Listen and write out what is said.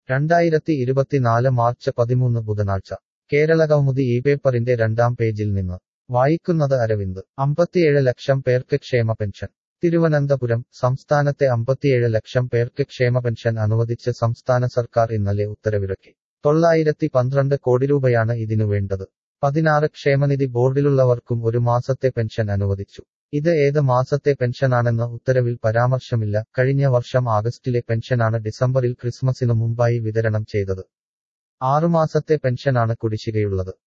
രണ്ടായിരത്തി ഇരുപത്തിനാല് മാർച്ച് പതിമൂന്ന് ബുധനാഴ്ച കേരള കൗമുദി ഈ പേപ്പറിന്റെ രണ്ടാം പേജിൽ നിന്ന് വായിക്കുന്നത് അരവിന്ദ് അമ്പത്തിയേഴ് ലക്ഷം പേർക്ക് ക്ഷേമ പെൻഷൻ തിരുവനന്തപുരം സംസ്ഥാനത്തെ അമ്പത്തിയേഴ് ലക്ഷം പേർക്ക് ക്ഷേമ പെൻഷൻ അനുവദിച്ച് സംസ്ഥാന സർക്കാർ ഇന്നലെ ഉത്തരവിറക്കി തൊള്ളായിരത്തി പന്ത്രണ്ട് കോടി രൂപയാണ് ഇതിനു വേണ്ടത് പതിനാറ് ക്ഷേമനിധി ബോർഡിലുള്ളവർക്കും ഒരു മാസത്തെ പെൻഷൻ അനുവദിച്ചു ഇത് ഏത് മാസത്തെ പെൻഷനാണെന്ന് ഉത്തരവിൽ പരാമർശമില്ല കഴിഞ്ഞ വർഷം ആഗസ്റ്റിലെ പെൻഷനാണ് ഡിസംബറിൽ ക്രിസ്മസിനു മുമ്പായി വിതരണം ചെയ്തത് ആറുമാസത്തെ പെൻഷനാണ് കുടിശ്ശികയുള്ളത്